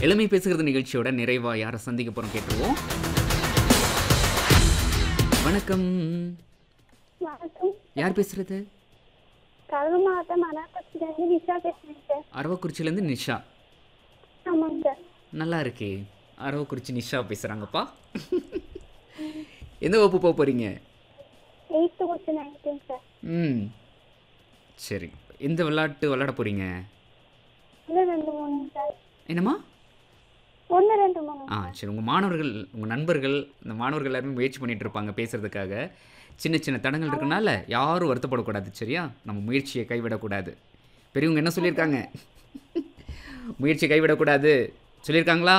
இளமை பேசுகிறது நிகழ்ச்சியோட நிறைவா யாரை சந்திக்க போறோம் கேட்டுருவோம் வணக்கம் வணக்கம் யார் பேசுறது கரூர் மாவட்டம் அனாக்குச்சிலேருந்து நிஷா பேசுகிறேன் சார் அரவக்குறிச்சியிலேருந்து நிஷா ஆமாங்க சார் நல்லா இருக்கே அரவக்குறிச்சி நிஷா பேசுகிறாங்கப்பா எந்த வகுப்பு போக போகிறீங்க எயித்து முடிச்சு நைன்டீன் சார் ம் சரி எந்த விளையாட்டு விளையாட போகிறீங்க ஒன்று ரெண்டு மூணு சார் என்னம்மா ஒன்று ரெண்டு மூணு ஆ சரி உங்கள் மாணவர்கள் உங்கள் நண்பர்கள் இந்த மாணவர்கள் எல்லாருமே முயற்சி பண்ணிட்டு இருப்பாங்க பேசுறதுக்காக சின்ன சின்ன தடங்கள் இருக்கனால யாரும் வருத்தப்படக்கூடாது சரியா நம்ம முயற்சியை கைவிடக்கூடாது பெரியவங்க என்ன சொல்லியிருக்காங்க முயற்சியை கைவிடக்கூடாது சொல்லியிருக்காங்களா